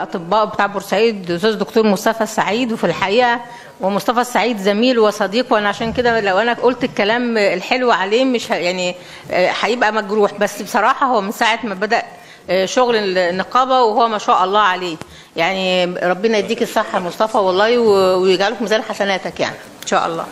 الاطباء بتاع بورسعيد الاستاذ الدكتور مصطفى السعيد وفي الحقيقه ومصطفى السعيد زميل وصديق وانا عشان كده لو انا قلت الكلام الحلو عليه مش ه- يعني آه، هيبقى مجروح بس بصراحه هو من ساعه ما بدا آه، شغل النقابه وهو ما شاء الله عليه يعني ربنا يديك الصحه يا مصطفى والله و- ويجعله في ميزان حسناتك يعني ان شاء الله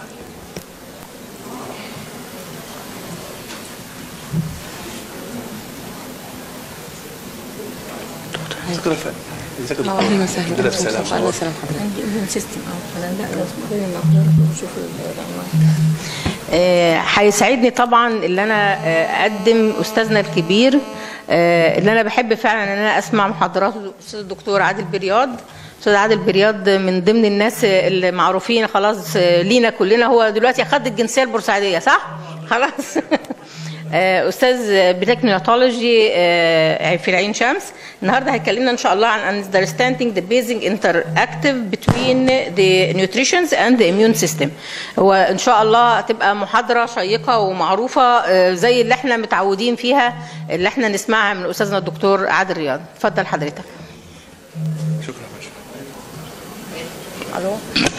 اهلا وسهلا كده بسلام. الله يسلم حضرتك عندي سيستم اه انا لا لازم غير النقدار وشوف العنوان آه، هيسعدني طبعا اللي انا آه، اقدم استاذنا الكبير آه، اللي انا بحب فعلا ان انا اسمع محاضرات الاستاذ الدكتور عادل برياض استاذ عادل برياض من ضمن الناس اللي معروفين خلاص آه، لينا كلنا هو دلوقتي اخد الجنسيه البورسعيديه صح خلاص آه، استاذ بتكنولوجي في العين شمس النهارده هيكلمنا ان شاء الله عن understanding the basic interactive between the nutrition and the immune system هو ان شاء الله هتبقى محاضره شيقه ومعروفه آه، زي اللي احنا متعودين فيها اللي احنا نسمعها من استاذنا الدكتور عادل رياض اتفضل حضرتك شكرا يا باشا الو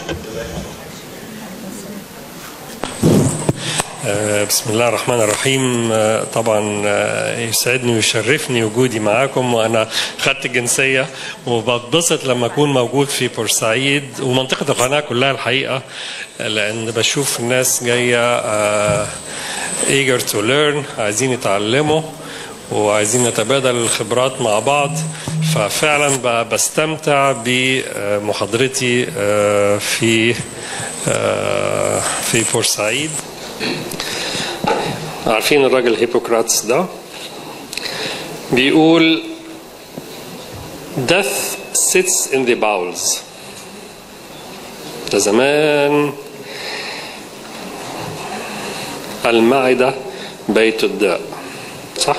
آه، بسم الله الرحمن الرحيم آه، طبعا آه، يسعدني ويشرفني وجودي معاكم وانا خدت الجنسيه وبتبسط لما اكون موجود في بورسعيد ومنطقه القناه كلها الحقيقه آه، لان بشوف الناس جايه آه، eager to learn عايزين يتعلموا وعايزين نتبادل الخبرات مع بعض ففعلا ب- بستمتع بمحاضرتي آه، في آه، في بورسعيد عارفين الراجل هيبوكراتس ده بيقول death sits in the bowels ده زمان المعدة بيت الداء صح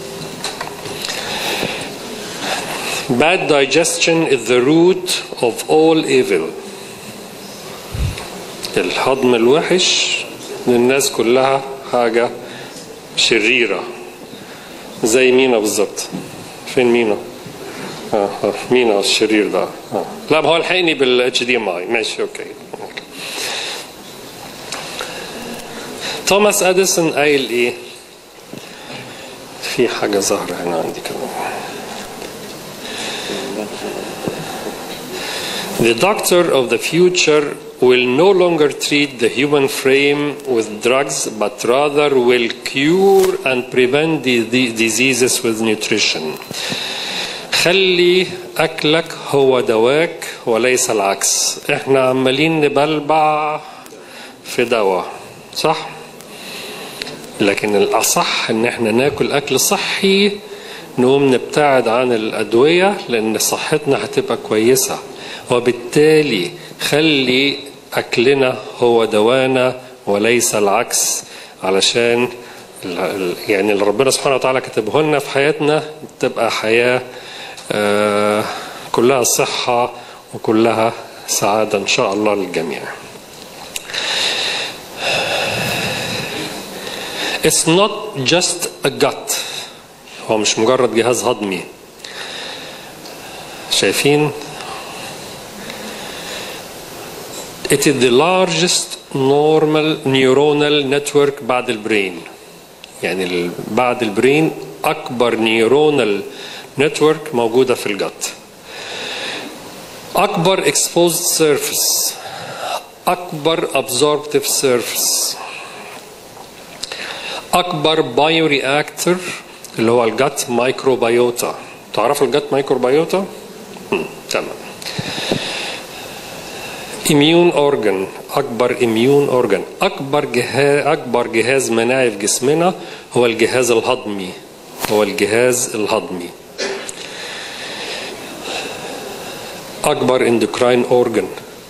Bad digestion is the root of all evil الهضم الوحش للناس كلها حاجة شريرة زي مينا بالظبط فين مينا؟ آه آه، مينا الشرير ده آه. لا ما هو الحقني بالاتش دي ام اي ماشي اوكي أوكي. توماس اديسون قايل ايه؟ في حاجة ظاهرة هنا عندي كمان The doctor of the future will no longer treat the human frame with drugs, but rather will cure and prevent the, the diseases with nutrition. خلي أكلك هو دواك وليس العكس. إحنا عمالين نبلبع في دواء، صح؟ لكن الأصح إن إحنا ناكل أكل صحي نقوم نبتعد عن الأدوية لأن صحتنا هتبقى كويسة وبالتالي خلي أكلنا هو دوانا وليس العكس علشان ال- ال- يعني اللي ربنا سبحانه وتعالى كتبه لنا في حياتنا تبقى حياة آه، كلها صحة وكلها سعادة إن شاء الله للجميع It's not just a gut هو مش مجرد جهاز هضمي شايفين It is the largest normal neuronal network بعد البرين يعني ال- بعد البرين أكبر نيورونال نتورك موجودة في الجت أكبر exposed surface أكبر absorptive surface أكبر بايو رياكتور اللي هو الجت مايكروبيوتا تعرفوا الجت مايكروبيوتا؟ مم، تمام immune organ أكبر immune organ أكبر جهاز أكبر جهاز مناعي في جسمنا هو الجهاز الهضمي هو الجهاز الهضمي أكبر endocrine organ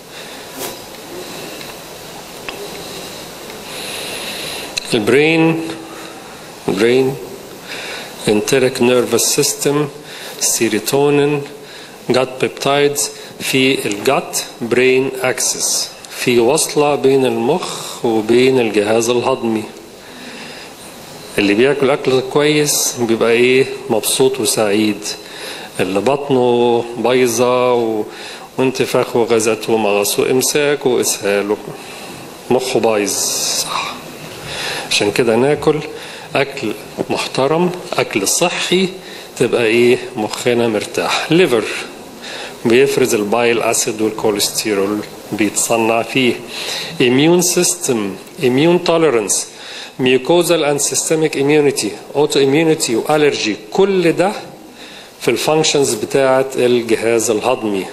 البرين البرين enteric nervous system serotonin gut peptides في الجت برين اكسس في وصلة بين المخ وبين الجهاز الهضمي اللي بياكل اكل كويس بيبقى ايه مبسوط وسعيد اللي بطنه بايظة و... وانتفاخ وغازات ومغص وإمساك وإسهال مخه بايظ صح عشان كده ناكل أكل محترم أكل صحي تبقى إيه مخنا مرتاح ليفر بيفرز البايل أسيد والكوليسترول بيتصنع فيه immune system immune tolerance mucosal and systemic immunity autoimmunity والرجي كل ده في الفانكشنز بتاعة الجهاز الهضمي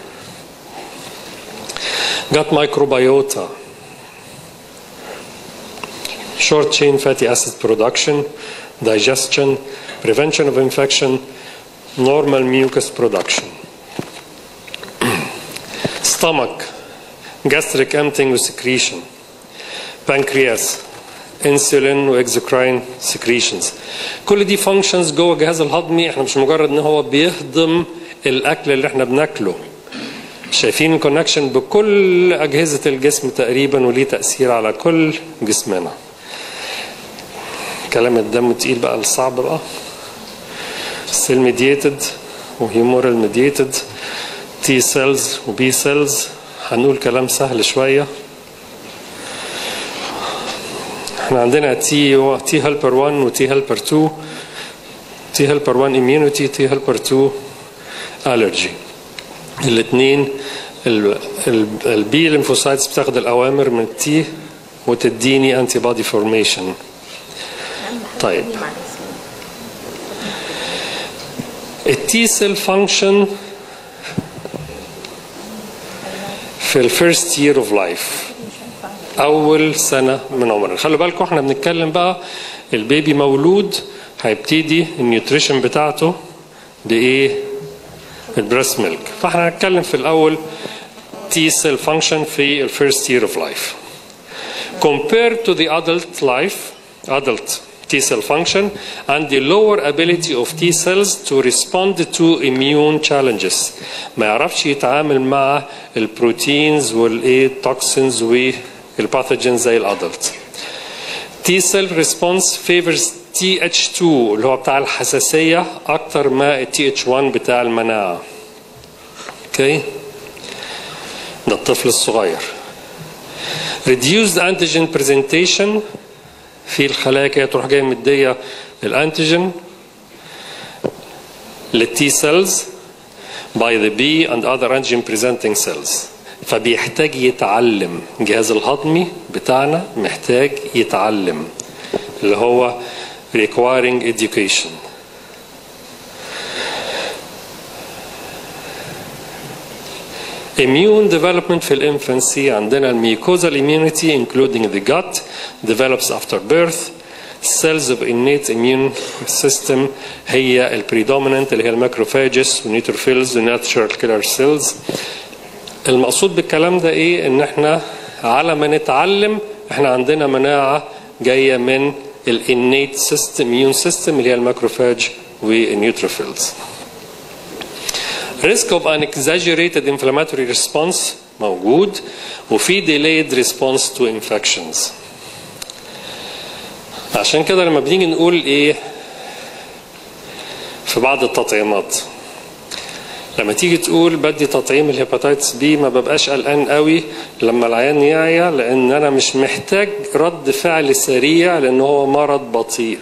gut microbiota short chain fatty acid production digestion prevention of infection normal mucus production stomach gastric emptying وsecretion pancreas insulin واكزوكراين secretions كل دي functions جوه الجهاز الهضمي احنا مش مجرد ان هو بيهضم الاكل اللي احنا بناكله شايفين الكونكشن بكل اجهزه الجسم تقريبا وليه تاثير على كل جسمنا كلام الدم تقيل بقى الصعب بقى سيل ميديتد وهيمورال ميديتد تي سيلز وبي سيلز هنقول كلام سهل شويه احنا عندنا تي تي هيلبر 1 وتي هيلبر 2 تي هيلبر 1 immunity تي هيلبر 2 allergy الاثنين البي ليمفوسايتس بتاخد الاوامر من التي وتديني انتي بودي فورميشن طيب التي سيل فانكشن في الفيرست يير اوف لايف اول سنه من عمرنا خلوا بالكم احنا بنتكلم بقى البيبي مولود هيبتدي النيوتريشن بتاعته بايه البريست ميلك فاحنا هنتكلم في الاول تي سيل فانكشن في الفيرست يير اوف لايف compared to the adult life adult T cell function and the lower ability of T cells to respond to immune challenges ما يعرفش يتعامل مع البروتينز والايه توكسينز والباثوجين زي الادلت T cell response favors TH2 اللي هو بتاع الحساسية أكتر ما TH1 بتاع المناعة. اوكي؟ ده الطفل الصغير. Reduced antigen presentation في الخلايا كده تروح جايه مديه الانتيجين للتي سيلز by the B and other antigen presenting cells فبيحتاج يتعلم الجهاز الهضمي بتاعنا محتاج يتعلم اللي هو requiring education Immune development في الانفانسي عندنا الميوكوزال immunity including the gut develops after birth cells of innate immune system هي البريدوميننت اللي هي الماكروفاجس والنيوتروفيلز والناتشرال كيلر سيلز المقصود بالكلام ده ايه ان احنا على ما نتعلم احنا عندنا مناعه جايه من الانيت سيستم immune system اللي هي الماكروفاج والنيوتروفيلز risk of an exaggerated inflammatory response موجود وفي delayed response to infections عشان كده لما بنيجي نقول ايه في بعض التطعيمات لما تيجي تقول بدي تطعيم الهيباتيتس بي ما ببقاش قلقان قوي لما العيان يعيا لان انا مش محتاج رد فعل سريع لان هو مرض بطيء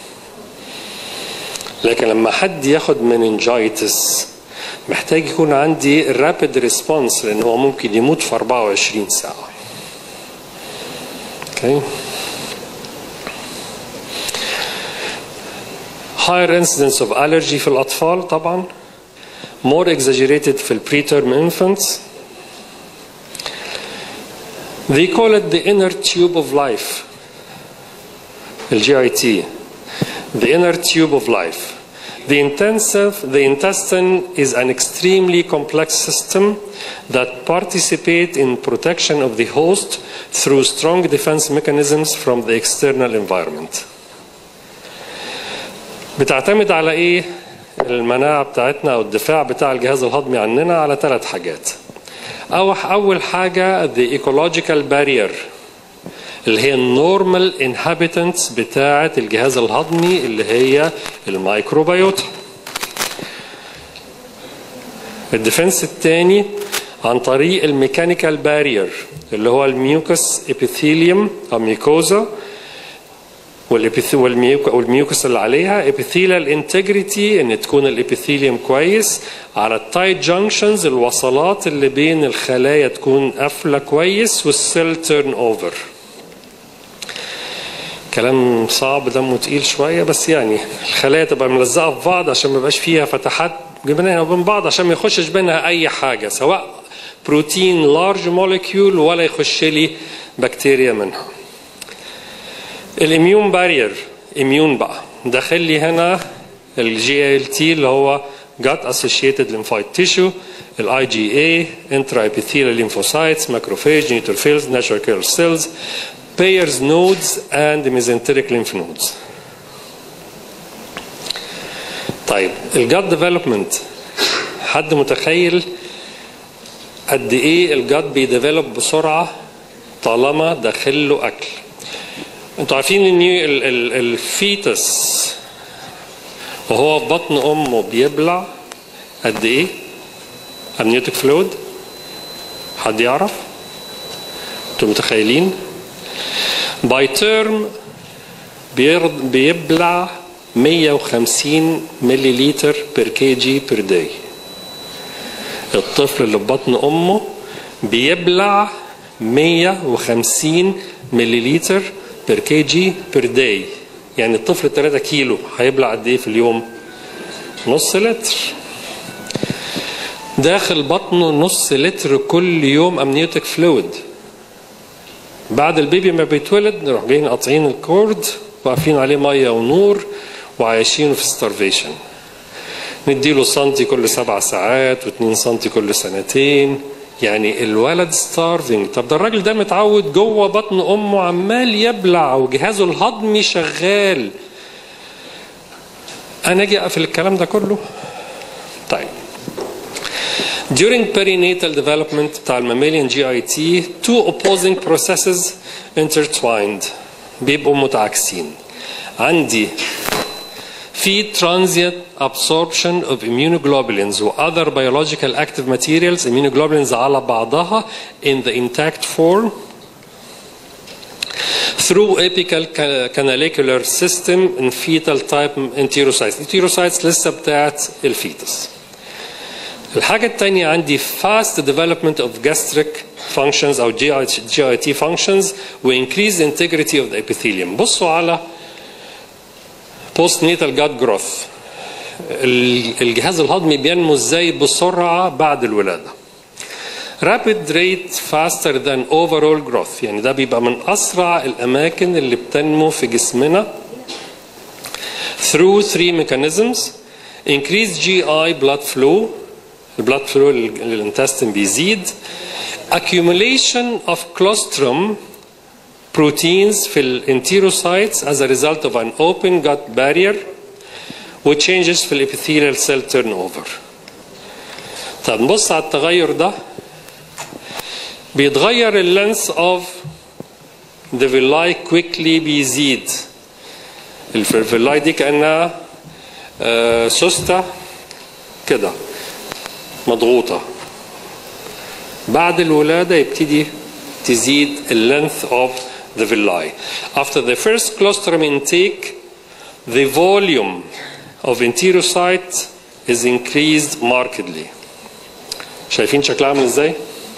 لكن لما حد ياخد مننجايتس محتاج يكون عندي رابيد ريسبونس لان هو ممكن يموت في 24 ساعه اوكي higher incidence of allergy في الاطفال طبعا more exaggerated في preterm infants they call it the inner tube of life the GIT the inner tube of life The intensive, the intestine is an extremely complex system that participate in protection of the host through strong defense mechanisms from the external environment. بتعتمد على ايه المناعة بتاعتنا او الدفاع بتاع الجهاز الهضمي عننا على ثلاث حاجات. أول أول حاجة the ecological barrier اللي هي النورمال انهابيتنتس بتاعة الجهاز الهضمي اللي هي الميكروبيوتا الديفنس الثاني عن طريق الميكانيكال بارير اللي هو الميوكس ابيثيليوم او ميكوزا والإبيث- والميوك- والميوكس اللي عليها ابيثيليال انتجريتي ان تكون الابيثيليوم كويس على التايت جانكشنز الوصلات اللي بين الخلايا تكون قافله كويس والسيل تيرن اوفر كلام صعب دمه تقيل شويه بس يعني الخلايا تبقى ملزقه في بعض عشان ما يبقاش فيها فتحات بينها وبين بعض عشان ما يخشش بينها اي حاجه سواء بروتين لارج موليكيول ولا يخش لي بكتيريا منها الاميون بارير اميون بقى داخل لي هنا الجي ال تي اللي هو جات اسوشيتد ليمفايت تيشو الاي جي اي انترا ابيثيليال ليمفوسايتس ماكروفاج نيوتروفيلز ناتشورال كيلر سيلز Peyer's nodes and mesenteric lymph nodes. طيب الجات ديفلوبمنت حد متخيل قد ايه الجات بيديفلوب بسرعه طالما داخل له اكل انتوا عارفين ان ال- ال- الفيتس وهو في بطن امه بيبلع قد ايه امنيوتيك فلويد حد يعرف انتوا متخيلين باي تيرم بيبلع 150 ملي لتر بير كي جي بير داي الطفل اللي في بطن امه بيبلع 150 ملي لتر بير كي جي بير داي يعني الطفل 3 كيلو هيبلع قد ايه في اليوم نص لتر داخل بطنه نص لتر كل يوم امنيوتيك فلويد بعد البيبي ما بيتولد نروح جايين قاطعين الكورد واقفين عليه ميه ونور وعايشينه في ستارفيشن نديله سنتي كل سبع ساعات واتنين سنتي كل سنتين يعني الولد ستارفنج طب ده الراجل ده متعود جوه بطن امه عمال يبلع وجهازه الهضمي شغال انا اجي اقفل الكلام ده كله طيب During perinatal development بتاع الماماليان جي اي تي two opposing processes intertwined بيبقوا متعاكسين عندي في transient absorption of immunoglobulins و other biological active materials immunoglobulins على بعضها in the intact form through apical ca- canalicular system in fetal type enterocytes enterocytes لسه بتاعت الفيتس الحاجة الثانية عندي fast development of gastric functions أو GIT functions و increased integrity of the epithelium بصوا على postnatal gut growth ال- الجهاز الهضمي بينمو ازاي بسرعة بعد الولادة rapid rate faster than overall growth يعني ده بيبقى من أسرع الأماكن اللي بتنمو في جسمنا through three mechanisms increased GI blood flow البلاد فلو للانتستين بيزيد accumulation of colostrum proteins في الانتيروسايتس as a result of an open gut barrier و changes في الابيثيليال cell turnover طب نبص على التغير ده بيتغير اللينس اوف the villi quickly بيزيد الفيلاي دي كانها آه، سوسته كده مضغوطة بعد الولادة يبتدي تزيد ال length of the villi. After the first colostrum intake, the volume of enterocyte is increased markedly. شايفين شكلها عامل ازاي؟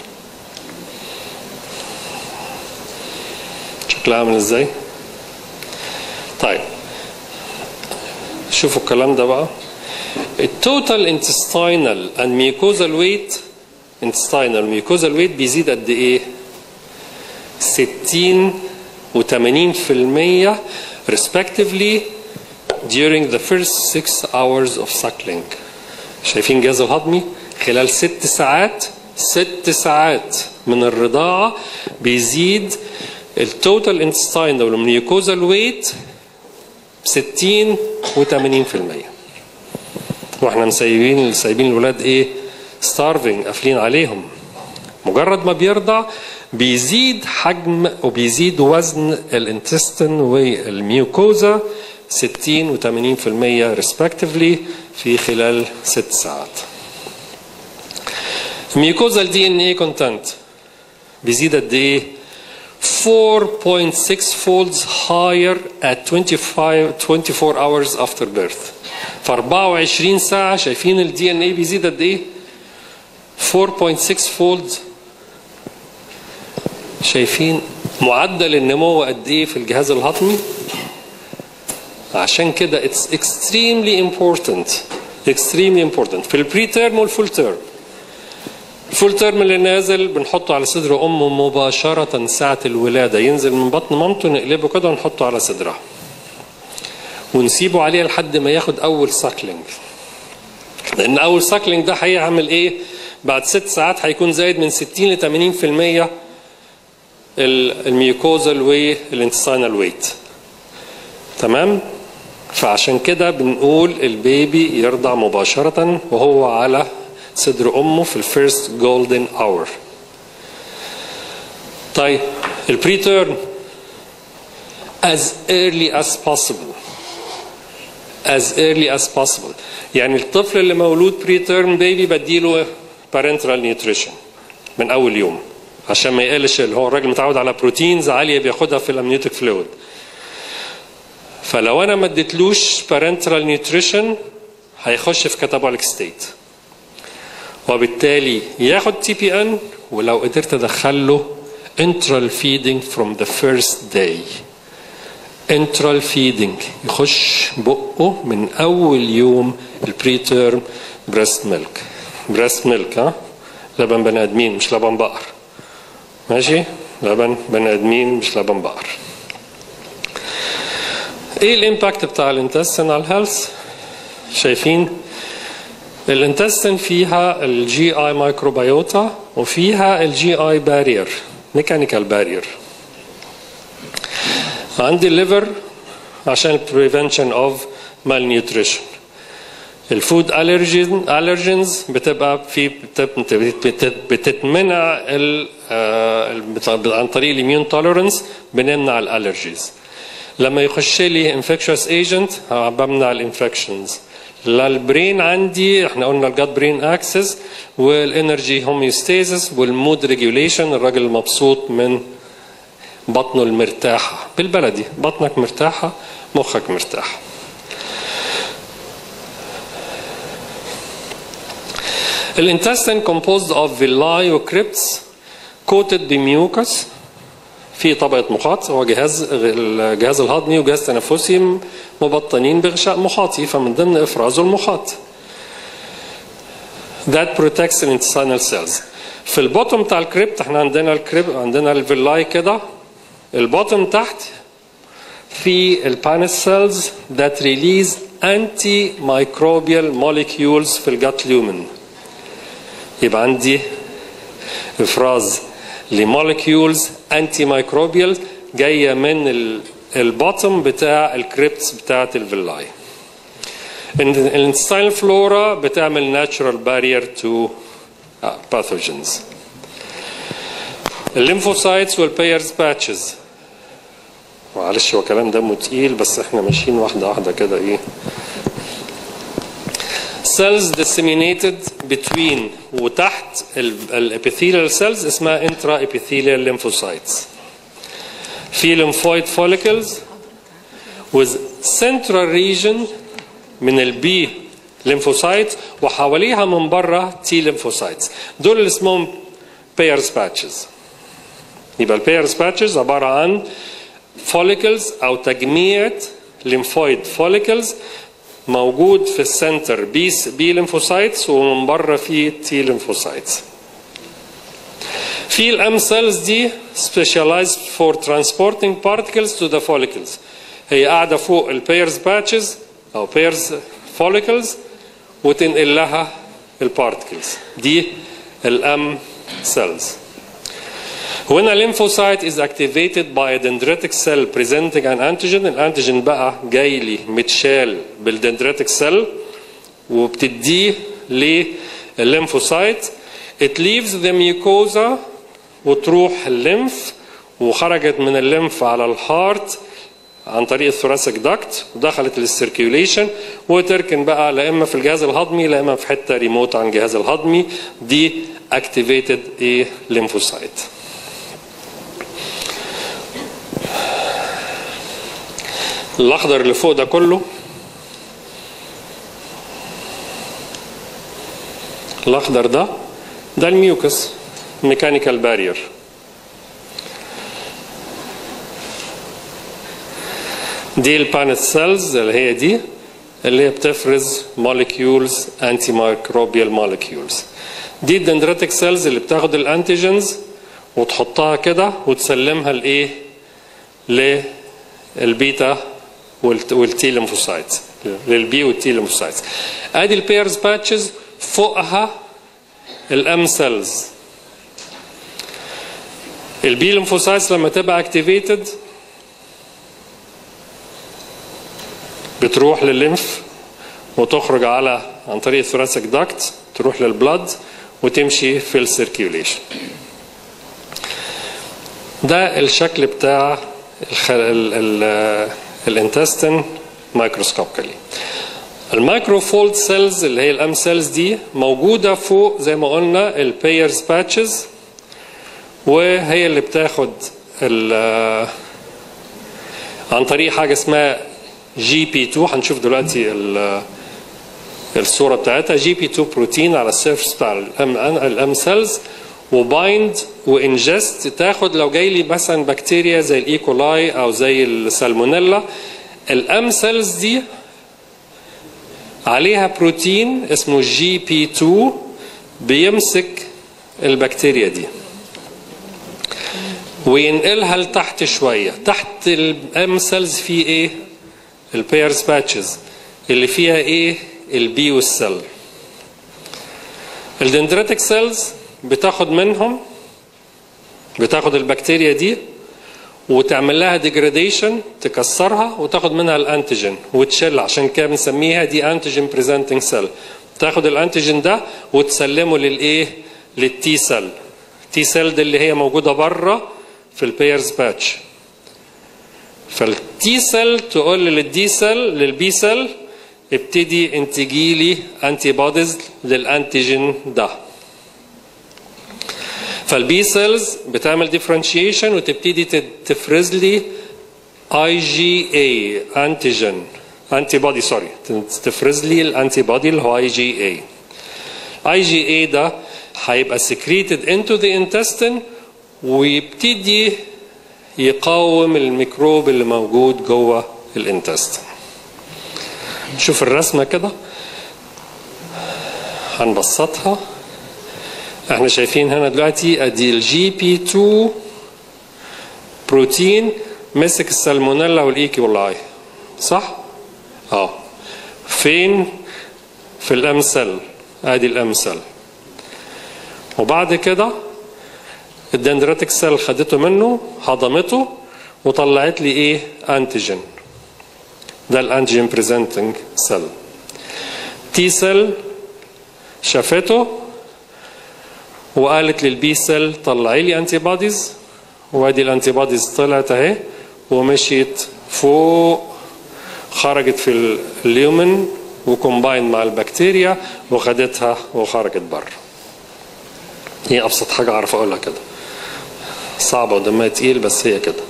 شكلها عامل ازاي؟ طيب شوفوا الكلام ده بقى التوتال انتستينال اند ميوكوزال ويت انتستينال ميوكوزال ويت بيزيد قد ايه 60 و80% respectively during the first six hours of suckling شايفين الجهاز الهضمي خلال ست ساعات ست ساعات من الرضاعة بيزيد التوتال انتستينال والميوكوزال ويت 60 و80% واحنا مسيبين سايبين الولاد ايه ستارفنج قافلين عليهم مجرد ما بيرضع بيزيد حجم وبيزيد وزن الانتستين والميوكوزا 60 و80% respectively في خلال ست ساعات mucosal DNA content بيزيد قد ايه 4.6 folds higher at 25 24 hours after birth في 24 ساعة شايفين الدي ان اي بيزيد قد ايه 4.6 folds شايفين معدل النمو قد ايه في الجهاز الهضمي عشان كده it's extremely important extremely important في البري تيرم والفول تيرم الفول تيرم اللي نازل بنحطه على صدر امه مباشرة ساعة الولادة ينزل من بطن مامته نقلبه كده ونحطه على صدرها ونسيبه عليه لحد ما ياخد اول ساكلينج لان اول ساكلينج ده هيعمل ايه بعد ست ساعات هيكون زايد من 60 ل 80% الميوكوزال والانتستينال ويت تمام فعشان كده بنقول البيبي يرضع مباشرة وهو على صدر أمه في الفيرست جولدن اور طيب البري تيرم as early as possible as early as possible يعني الطفل اللي مولود بري تيرم بيبي بديله parenteral nutrition من أول يوم عشان ما يقلش اللي هو الراجل متعود على بروتينز عالية بياخدها في الامنيوتيك فلويد فلو انا ما اديتلوش parenteral nutrition هيخش في كاتابوليك ستيت وبالتالي ياخد تي بي ان ولو قدرت ادخله enteral feeding from the first day enteral feeding يخش بقه من اول يوم البري تيرم بريست ميلك بريست ميلك ها لبن بني ادمين مش لبن بقر ماشي لبن بني ادمين مش لبن بقر ايه الامباكت بتاع الانتستين على الهيلث شايفين الانتستين فيها الجي اي مايكروبيوتا وفيها الجي اي بارير ميكانيكال بارير عندي الليفر عشان البريفنشن اوف malnutrition الفود allergen الرجنز بتبقى في بتتمنع ال عن طريق الاميون توليرنس بنمنع الالرجيز لما يخش لي انفكشوس ايجنت بمنع الانفكشنز للبرين عندي احنا قلنا الجاد برين اكسس والانرجي هوميوستاسيس والمود ريجوليشن الراجل المبسوط من بطنه المرتاحه بالبلدي بطنك مرتاحه مخك مرتاح الانتستين composed of villi وكريبتس coated بميوكس في طبقة مخاط هو جهاز الجهاز الهضمي وجهاز تنفسي مبطنين بغشاء مخاطي فمن ضمن افرازه المخاط. That protects the intestinal cells. في البوتوم بتاع الكريبت احنا عندنا الكريب عندنا الفيلاي كده البوتوم تحت في البانس سيلز that release antimicrobial molecules في الجات ليومن. يبقى عندي افراز لمولكيولز انتي مايكروبيال جايه من البوتوم بتاع الكريبتس بتاعت الفيلاي الانتستينال فلورا بتعمل ناتشورال بارير تو باثوجينز الليمفوسايتس والبيرز باتشز معلش هو كلام دمه تقيل بس احنا ماشيين واحده واحده كده ايه cells disseminated between وتحت الابيثيليال cells اسمها intra epithelial lymphocytes في lymphoid follicles with central region من البي lymphocytes وحواليها من بره T lymphocytes دول اللي اسمهم pairs patches يبقى البيرز patches عبارة عن follicles أو تجميع lymphoid follicles موجود في السنتر بي بي ليمفوسايتس ومن بره في تي ليمفوسايتس في الام سيلز دي specialized for transporting particles to the follicles هي قاعده فوق البيرز باتشز او بيرز follicles وتنقل لها البارتكلز دي الام سيلز When a lymphocyte is activated by a dendritic cell presenting an antigen الانتيجين بقى جاي لي متشال بالدندريتك سيل وبتديه للليمفوسايت it leaves the mucosa وتروح الليمف وخرجت من الليمف على الهارت عن طريق الثوراسيك داكت ودخلت للسيركيوليشن وتركن بقى لا اما في الجهاز الهضمي لا اما في حته ريموت عن الجهاز الهضمي دي activated a lymphocyte الاخضر اللي فوق ده كله الاخضر ده ده الميوكس ميكانيكال بارير دي البانت سيلز اللي هي دي اللي هي بتفرز موليكيولز انتي مايكروبيال موليكيولز دي الدندريتك سيلز اللي بتاخد الانتيجنز وتحطها كده وتسلمها لايه للبيتا والتي ليمفوسايتس للبي والتي ليمفوسايتس ادي البيرز باتشز فوقها الام سيلز البي ليمفوسايتس لما تبقى اكتيفيتد بتروح للليمف وتخرج على عن طريق الثوراسيك داكت تروح للبلد وتمشي في السيركيوليشن ده الشكل بتاع الانتستين مايكروسكوبيكالي المايكروفولد سيلز اللي هي الام سيلز دي موجوده فوق زي ما قلنا البيرز باتشز وهي اللي بتاخد عن طريق حاجه اسمها جي بي 2 هنشوف دلوقتي الصوره بتاعتها جي بي 2 بروتين على السيرفس بتاع الام الام سيلز وبايند وانجست تاخد لو جاي لي مثلا بكتيريا زي الايكولاي او زي السالمونيلا الام سيلز دي عليها بروتين اسمه جي بي 2 بيمسك البكتيريا دي وينقلها لتحت شويه تحت الام سيلز في ايه البيرز باتشز اللي فيها ايه البي والسيل الدندريتك سيلز بتاخد منهم بتاخد البكتيريا دي وتعمل لها ديجراديشن تكسرها وتاخد منها الانتيجين وتشيل عشان كده بنسميها دي انتيجين بريزنتنج سيل تاخد الانتيجين ده وتسلمه للايه للتي سيل التي سيل دي اللي هي موجوده بره في البيرز باتش فالتي سيل تقول للدي سيل للبي سيل ابتدي انتجي لي انتي بوديز للانتيجين ده فالبي سيلز بتعمل ديفرنشيشن وتبتدي تفرز لي اي جي اي انتيجين انتي بودي سوري تفرز لي الانتي بودي اللي هو اي جي اي اي جي اي ده هيبقى secreted into the intestine ويبتدي يقاوم الميكروب اللي موجود جوه الانتستين شوف الرسمه كده هنبسطها احنا شايفين هنا دلوقتي ادي الجي بي 2 بروتين مسك السالمونيلا والايكولاي صح؟ اه فين؟ في الامثل ادي الامثل وبعد كده الدندريتك سيل خدته منه هضمته وطلعت لي ايه؟ انتيجين ده الانتيجين بريزنتنج سيل تي سيل شافته وقالت للبي سيل طلعي لي انتي بوديز وادي الانتي بوديز طلعت اهي ومشيت فوق خرجت في اليومن وكومباين مع البكتيريا وخدتها وخرجت بره هي ابسط حاجه اعرف اقولها كده صعبه ودمها تقيل بس هي كده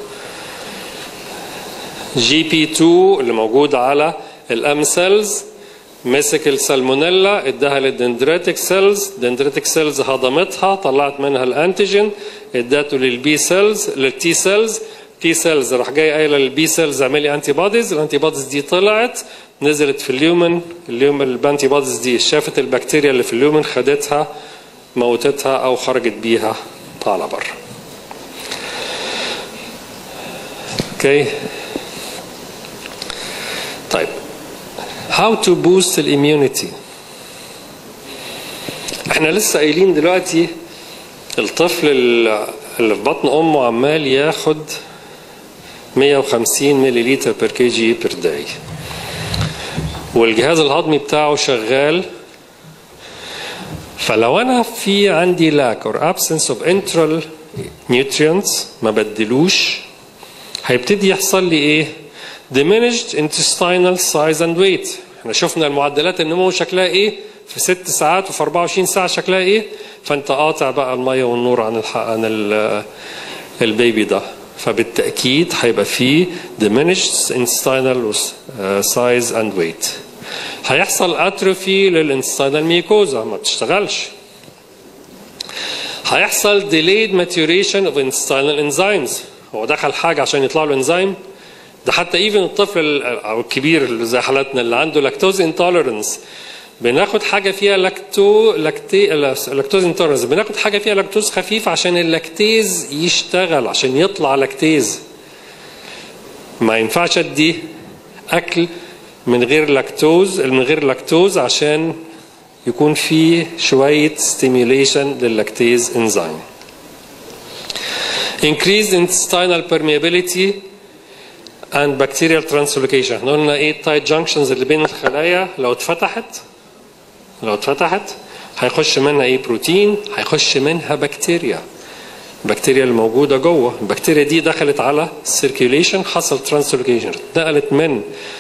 جي بي 2 اللي موجود على الام سيلز مسك السالمونيلا اداها للدندريتك سيلز دندريتك سيلز هضمتها طلعت منها الانتيجين اداته للبي سيلز للتي سيلز تي سيلز راح جاي قايله للبي سيلز اعملي انتي بوديز الانتي بوديز دي طلعت نزلت في اليومن اليومن الانتي بوديز دي شافت البكتيريا اللي في اليومن خدتها موتتها او خرجت بيها على بره اوكي طيب how to boost الاميونيتي احنا لسه قايلين دلوقتي الطفل اللي في بطن امه عمال ياخد 150 ملليلتر بير كي جي بير داي والجهاز الهضمي بتاعه شغال فلو انا في عندي lack or absence of enteral nutrients ما بدلوش هيبتدي يحصل لي ايه diminished intestinal size and weight احنا شفنا المعدلات النمو شكلها ايه في ست ساعات وفي 24 ساعه شكلها ايه فانت قاطع بقى الميه والنور عن الح... عن ال... البيبي ده فبالتاكيد هيبقى فيه diminished intestinal size and weight هيحصل اتروفي للانستاينال ميكوزا ما بتشتغلش هيحصل delayed maturation of intestinal enzymes هو دخل حاجه عشان يطلع له انزيم ده حتى ايفن الطفل ال- او الكبير اللي زي حالتنا اللي عنده لاكتوز انتوليرنس بناخد حاجه فيها لاكتو لاكتي لاكتوز انتوليرنس بناخد حاجه فيها لاكتوز خفيف عشان اللاكتيز يشتغل عشان يطلع لاكتيز ما ينفعش ادي اكل من غير لاكتوز من غير لاكتوز عشان يكون فيه شويه ستيميوليشن لللاكتيز انزيم increased intestinal permeability and bacterial translocation احنا قلنا ايه التايت جانكشنز اللي بين الخلايا لو اتفتحت لو اتفتحت هيخش منها ايه بروتين هيخش منها بكتيريا البكتيريا اللي موجوده جوه البكتيريا دي دخلت على السيركيوليشن حصل ترانسلوكيشن نقلت من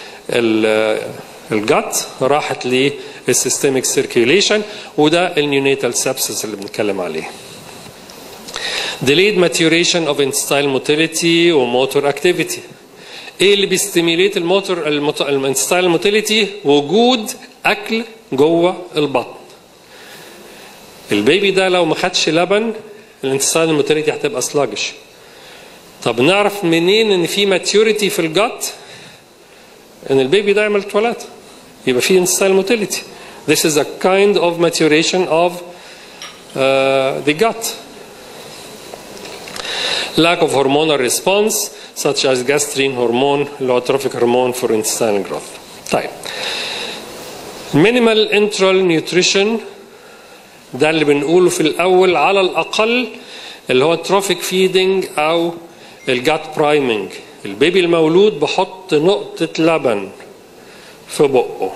الجت راحت للسيستميك سيركيوليشن وده النيونيتال سابسس اللي بنتكلم عليه delayed maturation of intestinal motility وmotor activity ايه اللي بيستيميليت الموتور الانستايل موتيليتي وجود اكل جوه البطن البيبي ده لو ما خدش لبن الانستايل موتيليتي هتبقى سلاجش طب نعرف منين ان في ماتيوريتي في الجت ان البيبي ده يعمل اتولد يبقى في انستايل موتيليتي This is a kind of maturation of uh, the gut. lack of hormonal response such as gastrin hormone اللي هو trophic hormone for intestinal growth. طيب minimal enteral nutrition ده اللي بنقوله في الأول على الأقل اللي هو trophic feeding أو الجات برايمنج البيبي المولود بحط نقطة لبن في بقه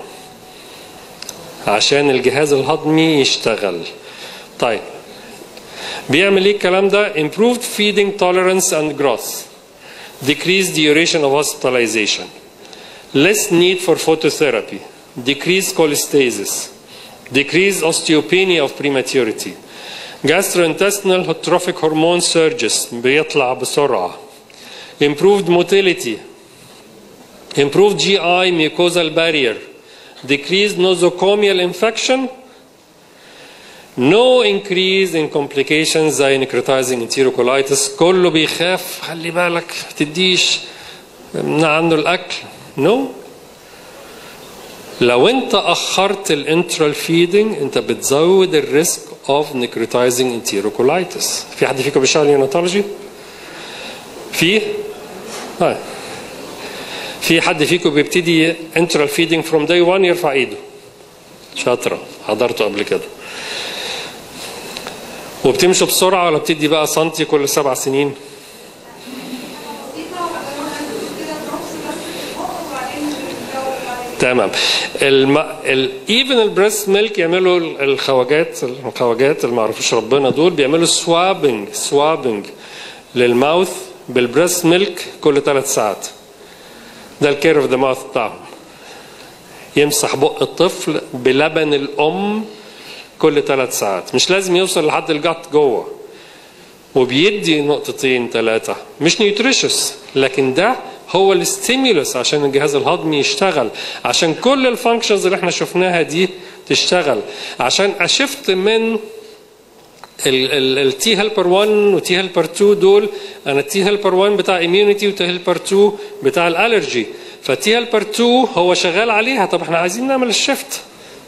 عشان الجهاز الهضمي يشتغل طيب بيعمل ايه الكلام ده improved feeding tolerance and growth decreased duration of hospitalization less need for phototherapy decreased cholestasis decreased osteopenia of prematurity gastrointestinal trophic hormone surges بيطلع بسرعة improved motility improved GI mucosal barrier decreased nosocomial infection no increase in complications زي necrotizing enterocolitis كله بيخاف خلي بالك ما تديش امنع عنه الاكل no لو انت اخرت الانترال فيدنج انت بتزود الريسك اوف necrotizing enterocolitis في حد فيكم بيشتغل نيوناتولوجي في طيب في حد فيكم بيبتدي انترال فيدنج فروم داي 1 يرفع ايده شاطره حضرته قبل كده وبتمشوا بسرعة ولا بتدي بقى سنتي كل سبع سنين؟ تمام الم... ال... even البريست ميلك يعملوا الخواجات الخواجات اللي ما يعرفوش ربنا دول بيعملوا سوابنج سوابنج للماوث بالبريست ميلك كل ثلاث ساعات ده الكير اوف ذا ماوث بتاعهم يمسح بق الطفل بلبن الام كل ثلاث ساعات مش لازم يوصل لحد الجت جوه وبيدي نقطتين ثلاثة مش نيوتريشس لكن ده هو الستيمولس عشان الجهاز الهضمي يشتغل عشان كل الفانكشنز اللي احنا شفناها دي تشتغل عشان اشفت من التي هيلبر 1 وتي هيلبر 2 دول انا التي هيلبر 1 بتاع اميونيتي وتي هيلبر 2 بتاع الالرجي فالتي هيلبر 2 هو شغال عليها طب احنا عايزين نعمل الشيفت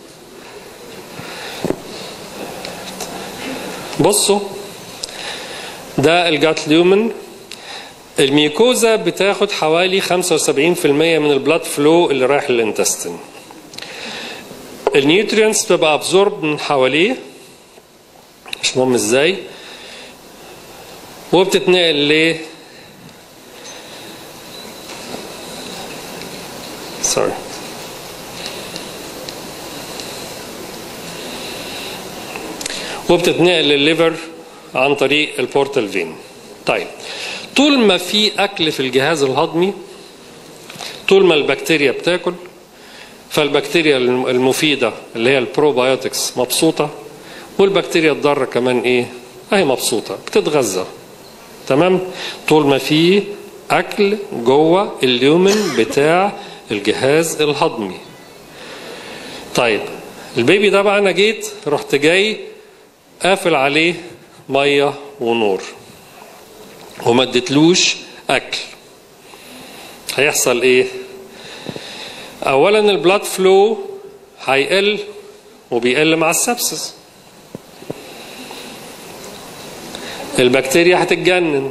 بصوا ده الجات ليومن الميكوزا بتاخد حوالي 75% من البلاد فلو اللي رايح للانتستين النيوترينز بتبقى ابزورب من حواليه مش مهم ازاي وبتتنقل ل سوري وبتتنقل للليفر عن طريق البورتال فين طيب طول ما في اكل في الجهاز الهضمي طول ما البكتيريا بتاكل فالبكتيريا المفيدة اللي هي البروبايوتكس مبسوطة والبكتيريا الضارة كمان ايه اهي مبسوطة بتتغذى تمام طول ما في اكل جوه اليومن بتاع الجهاز الهضمي طيب البيبي ده بقى انا جيت رحت جاي قافل عليه ميه ونور وما اديتلوش اكل هيحصل ايه اولا البلاد فلو هيقل وبيقل مع السبسس البكتيريا هتتجنن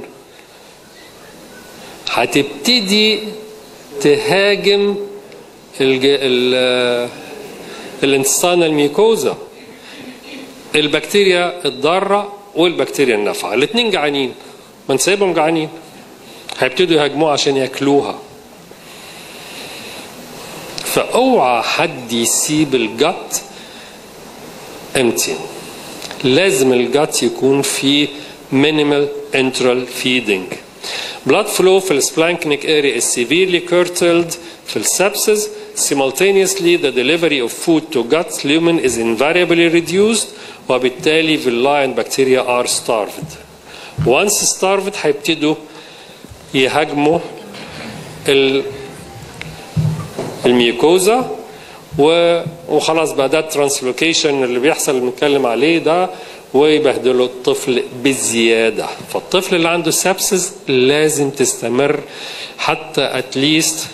هتبتدي تهاجم الج... ال... الانسان الميكوزا البكتيريا الضارة والبكتيريا النافعة الاثنين جعانين ما نسيبهم جعانين هيبتدوا يهاجموها عشان ياكلوها فاوعى حد يسيب الجت امتي لازم الجت يكون فيه minimal enteral feeding blood flow في السبلانكنيك area is severely curtailed في السبسس simultaneously the delivery of food to gut lumen is invariably reduced وبالتالي villi and bacteria are starved once starved هيبتدوا يهاجموا ال الميوكوزا وخلاص بقى ده الترانسلوكيشن اللي بيحصل اللي بنتكلم عليه ده ويبهدلوا الطفل بزيادة فالطفل اللي عنده سابسس لازم تستمر حتى اتليست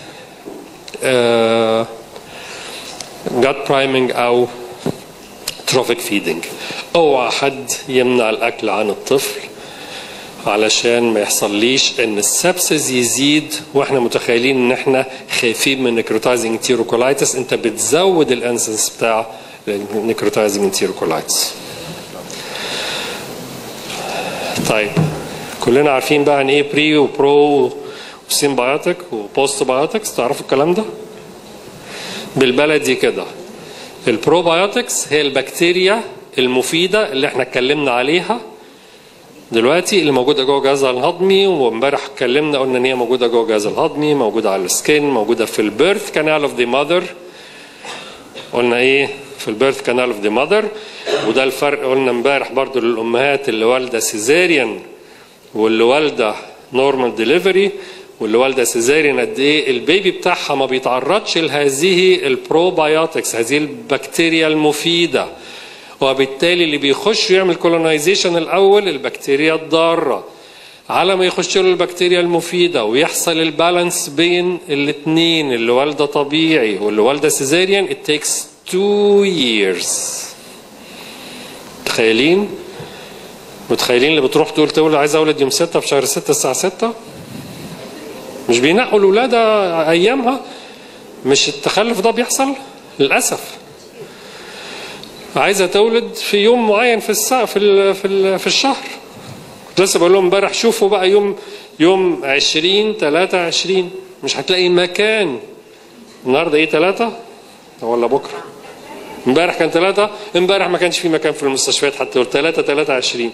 جات برايمنج او تروفيك فيدنج اوعى حد يمنع الاكل عن الطفل علشان ما يحصليش ان السبسس يزيد واحنا متخيلين ان احنا خايفين من نيكروتايزنج تيروكولايتس انت بتزود الانسنس بتاع نيكروتايزنج تيروكولايتس طيب كلنا عارفين بقى عن ايه بري وبرو وسيمبايوتيك وبوست بايوتكس تعرفوا الكلام ده بالبلدي كده البروبايوتكس هي البكتيريا المفيدة اللي احنا اتكلمنا عليها دلوقتي اللي موجوده جوه الجهاز الهضمي وامبارح اتكلمنا قلنا ان هي موجوده جوه الجهاز الهضمي موجوده على السكين موجوده في البيرث كانال اوف ذا ماذر قلنا ايه في البيرث كانال اوف ذا ماذر وده الفرق قلنا امبارح برضو للامهات اللي والده سيزاريان واللي والده نورمال ديليفري واللي والده سيزاريان قد ايه البيبي بتاعها ما بيتعرضش لهذه البروبايوتكس هذه البكتيريا المفيده وبالتالي اللي بيخش يعمل كولونايزيشن الاول البكتيريا الضاره على ما يخش له البكتيريا المفيده ويحصل البالانس بين الاثنين اللي والده طبيعي واللي والده سيزاريان it takes two years متخيلين متخيلين اللي بتروح تقول تقول عايز اولد يوم 6 في شهر 6 الساعه 6 مش بينقوا الولاده ايامها مش التخلف ده بيحصل للاسف عايزه تولد في يوم معين في الساعه في ال في ال في الشهر لسه بقول لهم امبارح شوفوا بقى يوم يوم 20 23 مش هتلاقي مكان النهارده ايه 3 ولا بكره امبارح كان 3 امبارح ما كانش في مكان في المستشفيات حتى 3 23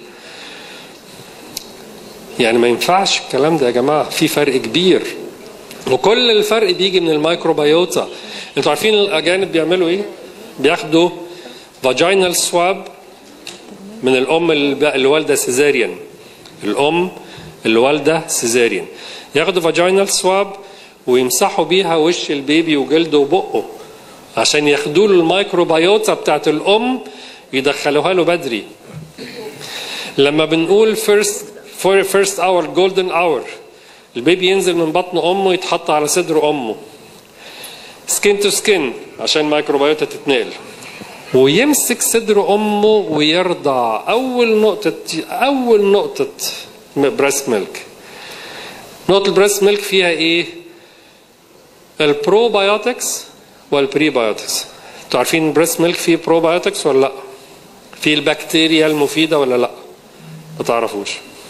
يعني ما ينفعش الكلام ده يا جماعه في فرق كبير وكل الفرق بيجي من الميكروبيوتا انتوا عارفين الاجانب بيعملوا ايه بياخدوا فاجينال سواب من الام اللي والده سيزاريان الام اللي والده سيزاريان ياخدوا فاجينال سواب ويمسحوا بيها وش البيبي وجلده وبقه عشان ياخدوا له الميكروبيوتا بتاعت الام يدخلوها له بدري لما بنقول فيرست فيرست اور جولدن اور البيبي ينزل من بطن امه يتحط على صدر امه سكين تو سكين عشان الميكروبيوتا تتنقل ويمسك صدر امه ويرضع اول نقطه اول نقطه بريست ميلك نقطه البريست ميلك فيها ايه البروبايوتكس والبريبايوتكس انتوا عارفين البريست ميلك فيه بروبايوتكس ولا لا فيه البكتيريا المفيده ولا لا ما تعرفوش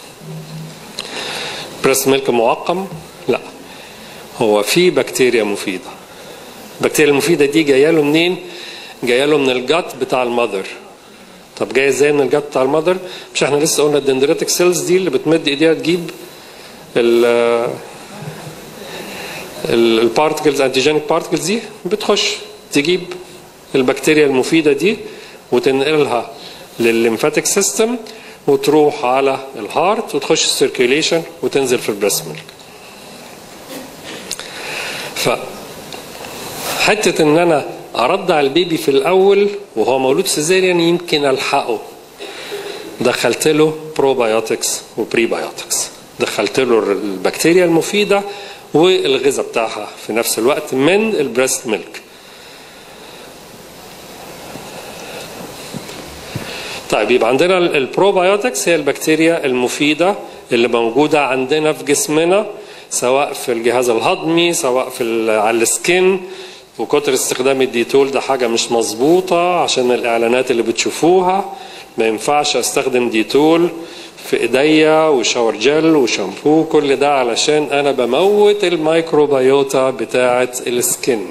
بريست ميلك معقم لا هو فيه بكتيريا مفيده البكتيريا المفيده دي جايه له منين جايه له من الجت بتاع المذر طب جايه ازاي من الجت بتاع المذر مش احنا لسه قلنا الدندريتك سيلز دي اللي بتمد ايديها تجيب ال البارتكلز انتيجينيك بارتكلز دي بتخش تجيب البكتيريا المفيده دي وتنقلها للليمفاتيك سيستم وتروح على الهارت وتخش السيركيوليشن وتنزل في البريست ميلك ف حته ان انا ارضع البيبي في الاول وهو مولود سيزيريان يمكن الحقه دخلت له بروبايوتكس وبريبايوتكس دخلت له البكتيريا المفيده والغذاء بتاعها في نفس الوقت من البريست ميلك طيب يبقى عندنا البروبايوتكس هي البكتيريا المفيدة اللي موجودة عندنا في جسمنا سواء في الجهاز الهضمي سواء في على السكين وكتر استخدام الديتول ده حاجة مش مظبوطة عشان الإعلانات اللي بتشوفوها ما ينفعش استخدم ديتول في ايديا وشاور جل وشامبو كل ده علشان انا بموت الميكروبيوتا بتاعة السكين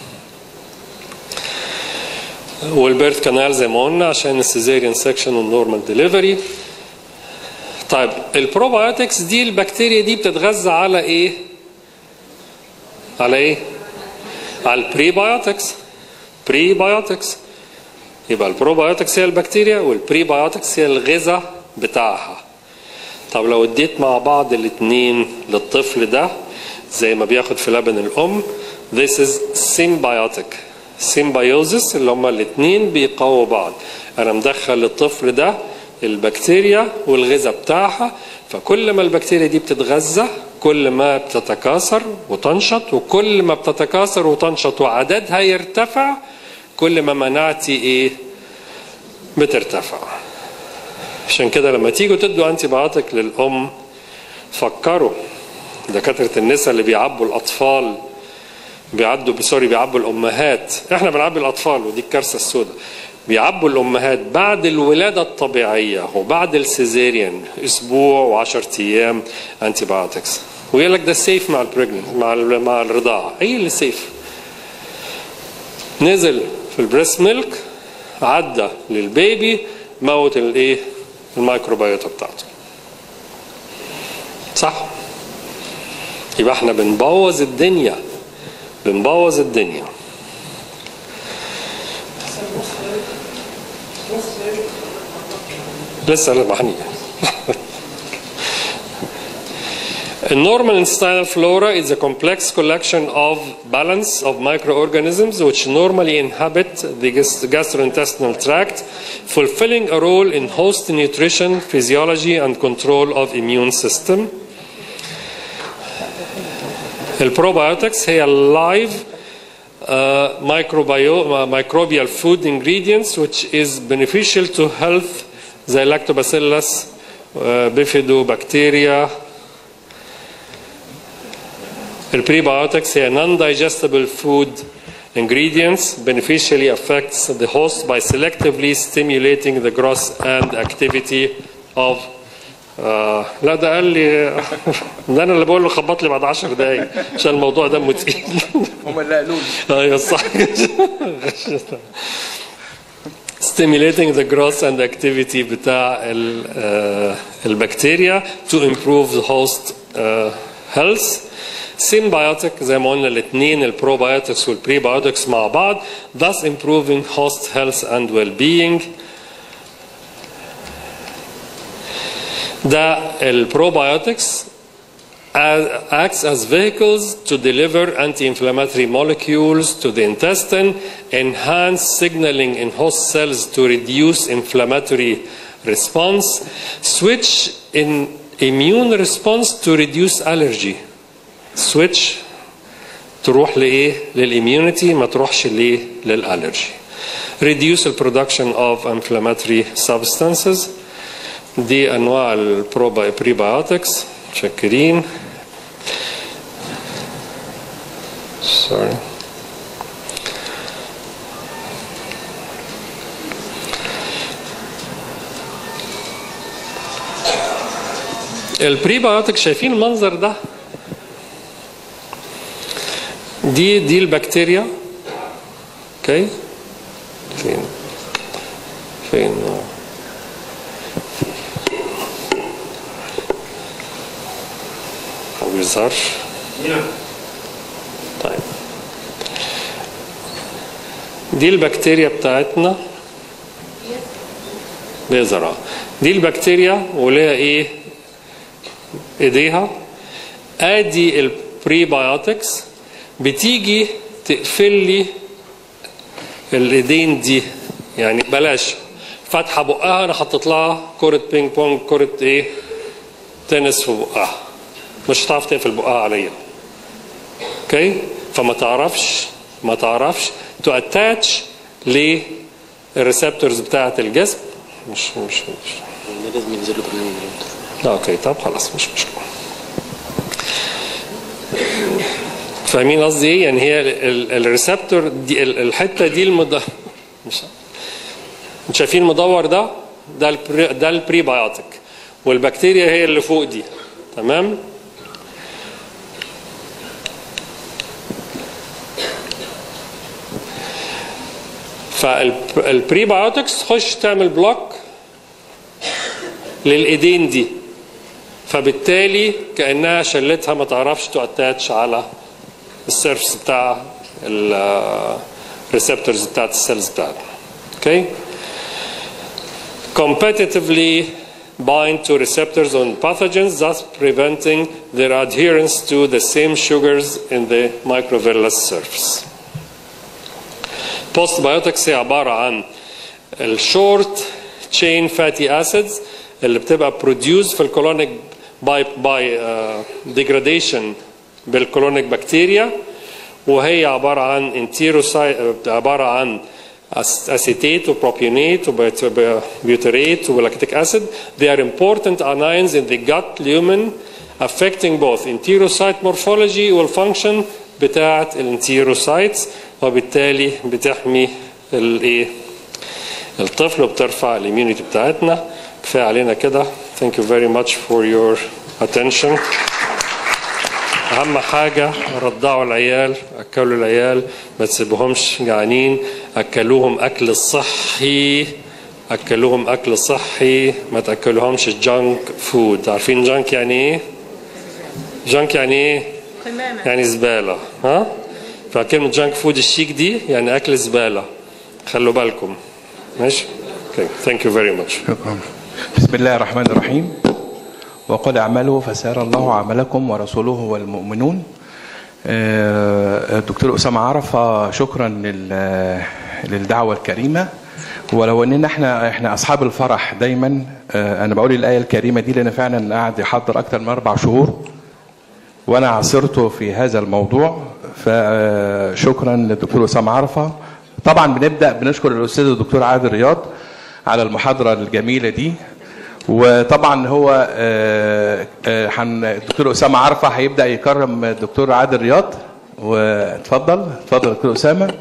والبيرث كانال زي ما قلنا عشان السيزيريان سكشن والنورمال ديليفري طيب البروبايوتكس دي البكتيريا دي بتتغذى على ايه؟ على ايه؟ على البريبايوتكس بريبايوتكس يبقى البروبايوتكس هي البكتيريا والبريبايوتكس هي الغذاء بتاعها طب لو اديت مع بعض الاثنين للطفل ده زي ما بياخد في لبن الام this is symbiotic symbiosis اللي هما الاثنين بيقووا بعض انا مدخل للطفل ده البكتيريا والغذاء بتاعها فكل ما البكتيريا دي بتتغذى كل ما بتتكاثر وتنشط وكل ما بتتكاثر وتنشط وعددها يرتفع كل ما مناعتي ايه بترتفع عشان كده لما تيجوا تدوا انتي بايوتيك للام فكروا دكاتره النساء اللي بيعبوا الاطفال بيعدوا سوري بيعبوا الامهات احنا بنعبي الاطفال ودي الكارثه السوداء بيعبوا الامهات بعد الولاده الطبيعيه وبعد السيزيريان اسبوع و10 ايام انتي بايوتكس ويقول لك ده سيف مع البريجننت مع مع الرضاعه ايه اللي سيف نزل في البريست ميلك عدى للبيبي موت الايه الميكروبيوتا بتاعته صح يبقى احنا بنبوظ الدنيا بنبوظ الدنيا لسه لمحنية A normal intestinal flora is a complex collection of balance of microorganisms which normally inhabit the gastrointestinal tract, fulfilling a role in host nutrition, physiology, and control of immune system. البروبايوتكس هي live uh, microbio, uh, microbial food ingredients which is beneficial to health زي lactobacillus, uh, bifidobacteria. البريبايوتكس هي non-digestible food ingredients beneficially affects the host by selectively stimulating the growth and activity of آه لا ده قال لي ده انا اللي بقول له خبط لي بعد 10 دقايق عشان الموضوع دمه تقيل هم اللي قالوا لي ايوه صح stimulating the growth and activity بتاع ال, آه البكتيريا to improve the host آه health symbiotic زي ما قلنا الاثنين البروبايوتكس والبريبايوتكس مع بعض thus improving host health and well-being ده البروبايوتكس acts as vehicles to deliver anti-inflammatory molecules to the intestine, enhance signaling in host cells to reduce inflammatory response, switch in immune response to reduce allergy. switch تروح لايه؟ للاميونيتي ما تروحش ليه؟ للالرجي. reduce the production of inflammatory substances دي انواع البريبايوتكس متشكرين sorry البريبايوتك شايفين المنظر ده دي دي البكتيريا اوكي فين فين ما بيظهرش طيب دي البكتيريا بتاعتنا ليزر اه دي البكتيريا وليها ايه ايديها ادي البريبايوتكس بتيجي تقفل لي الايدين دي يعني بلاش فاتحه بقها انا حطيت لها كره بينج بونج كره ايه تنس في بقها مش هتعرف تقفل بقها عليا اوكي فما تعرفش ما تعرفش تو اتاتش للريسبتورز بتاعه الجسم مش مش مش لازم ينزلوا برنامج لا اوكي طب خلاص مش مشكله فاهمين قصدي ايه يعني هي الريسبتور دي ال- الحته دي المد مش انتوا شايفين المدور ده ده البري ده البريبايوتيك والبكتيريا هي اللي فوق دي تمام فالبريبايوتكس تخش تعمل بلوك للايدين دي فبالتالي كانها شلتها ما تعرفش تاتاتش على السيرفس بتاع الريسبتورز بتاعت السيلز بتاعتنا اوكي competitively bind to receptors on pathogens thus preventing their adherence to the same sugars in the microvillus surface postbiotics هي عبارة عن الشورت تشين فاتي اسيدز اللي بتبقى produced في الكولونيك باي باي degradation بالكولونيك بكتيريا وهي عبارة عن انتيروسايت عبارة عن اسيتيت وبروبيونيت وبيوتريت ولاكتيك اسيد they are important anions in the gut lumen affecting both enterocyte morphology والfunction بتاعة الانتيروسايتس وبالتالي بتحمي الايه الطفل وبترفع الاميونيتي بتاعتنا كفايه علينا كده thank you very much for your attention اهم حاجه رضعوا العيال اكلوا العيال ما تسيبوهمش جعانين اكلوهم اكل صحي اكلوهم اكل صحي ما تاكلوهمش جانك فود عارفين جانك يعني ايه جانك يعني ايه يعني زباله ها فكلمه جانك فود الشيك دي يعني اكل زباله خلوا بالكم ماشي اوكي ثانك يو فيري ماتش شكرا بسم الله الرحمن الرحيم وقل اعملوا فسيرى الله عملكم ورسوله والمؤمنون آه، الدكتور أسامة عرفة شكرا لل- للدعوة الكريمة ولو اننا احنا احنا اصحاب الفرح دايما آه، انا بقول الايه الكريمه دي لان فعلا قاعد يحضر اكتر من اربع شهور وانا عاصرته في هذا الموضوع فشكرا للدكتور اسامه عرفه طبعا بنبدا بنشكر الاستاذ الدكتور عادل رياض على المحاضره الجميله دي وطبعا هو آه، آه، حن- الدكتور اسامه عرفه هيبدا يكرم الدكتور عادل رياض واتفضل اتفضل دكتور اسامه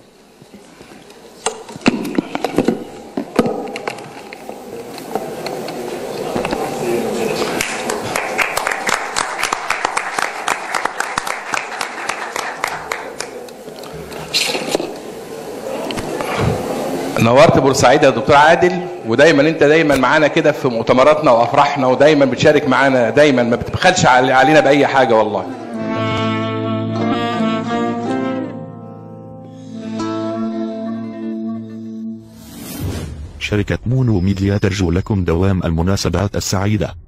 نورت بورسعيد يا دكتور عادل ودايما انت دايما معانا كده في مؤتمراتنا وافراحنا ودايما بتشارك معانا دايما ما بتبخلش علي- علينا باي حاجه والله شركة مونو ميديا ترجو لكم دوام المناسبات السعيدة